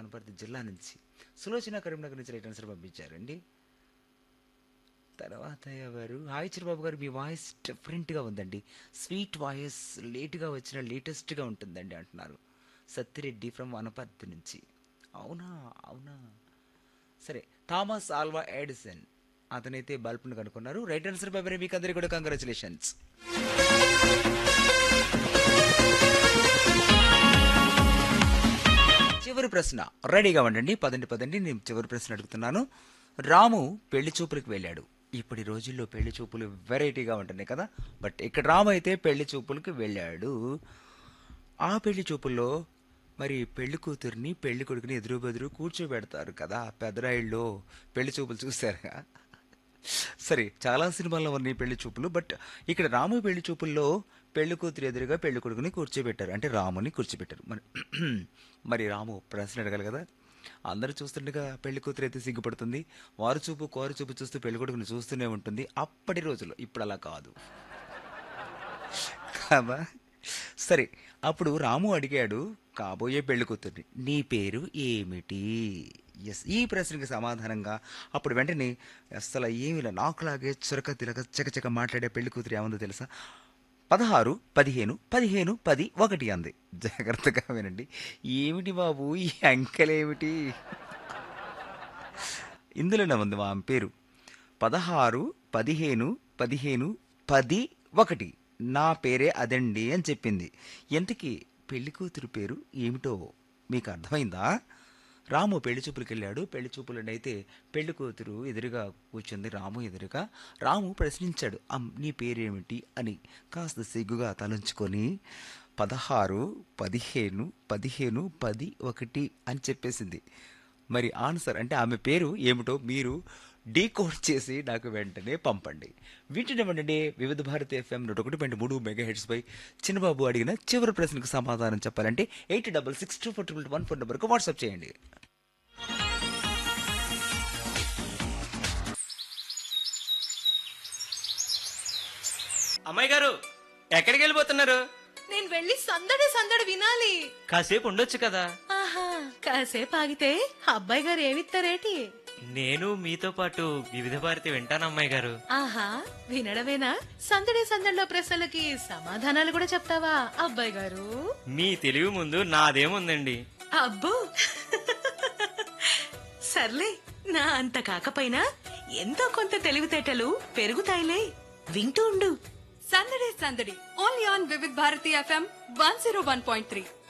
అనపర్తి జిల్లా నుంచి సులోచన కరీంనగర్ నుంచి రైట్ ఆన్సర్ పంపించారండి తర్వాత ఎవరు హాయ్ చిరబాబు గారు మీ వాయిస్ డిఫరెంట్గా ఉందండి స్వీట్ వాయిస్ లేట్గా వచ్చిన లేటెస్ట్గా ఉంటుందండి అంటున్నారు సత్తిరెడ్డి ఫ్రమ్ వనపర్తి నుంచి అవునా అవునా సరే థామస్ ఆల్వా ఎడిసన్ అతనైతే బల్బ్ను కనుక్కున్నారు రైట్ ఆన్సర్ పేపర్ మీకు అందరికీ కూడా కంగ్రాచులేషన్స్ చివరి ప్రశ్న రెడీగా ఉండండి పదండి పదండి నేను చివరి ప్రశ్న అడుగుతున్నాను రాము పెళ్లి చూపులకు వెళ్ళాడు ఇప్పటి రోజుల్లో పెళ్లి చూపులు వెరైటీగా ఉంటున్నాయి కదా బట్ ఇక్కడ రాము అయితే పెళ్లి చూపులకు వెళ్ళాడు ఆ పెళ్లి చూపుల్లో మరి పెళ్లి కూతుర్ని పెళ్లి కొడుకుని ఎదురు బెదురు కూర్చోబెడతారు కదా పెదరాయిల్లో పెళ్లి చూపులు చూసారుగా సరే చాలా సినిమాల్లో ఉన్నాయి పెళ్లి చూపులు బట్ ఇక్కడ రాము పెళ్లి చూపుల్లో పెళ్లి కూతురు ఎదురుగా పెళ్లి కొడుకుని కూర్చోబెట్టారు అంటే రాముని కూర్చోబెట్టారు మరి మరి రాము ప్రశ్న అడగాలి కదా అందరూ చూస్తుండగా పెళ్లి కూతురు అయితే సిగ్గుపడుతుంది వారు చూపు కోరు చూపు చూస్తూ పెళ్లి కొడుకుని చూస్తూనే ఉంటుంది అప్పటి రోజుల్లో ఇప్పుడు అలా కాదు కాదా సరే అప్పుడు రాము అడిగాడు కాబోయే పెళ్లి కూతుర్ని నీ పేరు ఏమిటి ఎస్ ఈ ప్రశ్నకి సమాధానంగా అప్పుడు వెంటనే అసలు ఏమిలా నాకులాగే చురక తిరగ చకచక మాట్లాడే పెళ్లి కూతురు ఏముందో తెలుసా పదహారు పదిహేను పదిహేను పది ఒకటి అంది జాగ్రత్తగా వినండి ఏమిటి బాబు ఈ అంకెలేమిటి ఇందులోనే ఉంది మా ఆమె పేరు పదహారు పదిహేను పదిహేను పది ఒకటి నా పేరే అదండి అని చెప్పింది ఎంతకి పెళ్లి కూతురు పేరు ఏమిటో మీకు అర్థమైందా రాము పెళ్లి చూపులకు వెళ్ళాడు పెళ్లి చూపులనైతే పెళ్లి కూతురు ఎదురుగా కూర్చుంది రాము ఎదురుగా రాము ప్రశ్నించాడు అమ్ నీ పేరేమిటి అని కాస్త సిగ్గుగా తలంచుకొని పదహారు పదిహేను పదిహేను పది ఒకటి అని చెప్పేసింది మరి ఆన్సర్ అంటే ఆమె పేరు ఏమిటో మీరు డీకోడ్ చేసి నాకు వెంటనే పంపండి వీటిని వెంటనే వివిధ భారతి ఎఫ్ఎం నూట ఒకటి పాయింట్ మూడు మెగా హెడ్స్ పై చిన్నబాబు అడిగిన చివరి ప్రశ్నకు సమాధానం చెప్పాలంటే eight double six two four triple one phone నెంబర్కు వాట్సాప్ చేయండి అమ్మాయి గారు ఎక్కడికి వెళ్ళిపోతున్నారు నేను వెళ్ళి సందడి సందడి వినాలి కాసేపు ఉండొచ్చు కదా ఆహా కాసేపు ఆగితే అబ్బాయి గారు ఏమిస్తారేటి నేను మీతో పాటు వివిధ భారతి వింటాను అమ్మాయి గారు ఆహా వినడమేనా సందడి సందడిలో ప్రశ్నలకి సమాధానాలు కూడా చెప్తావా అబ్బాయి గారు మీ తెలివి ముందు నాదేముందండి అబ్బో సర్లే నా అంత కాకపోయినా ఎంతో కొంత తెలివితేటలు పెరుగుతాయిలే వింటూ ఉండు సందడి సందడి only on Vividh Bharati FM one zero one point three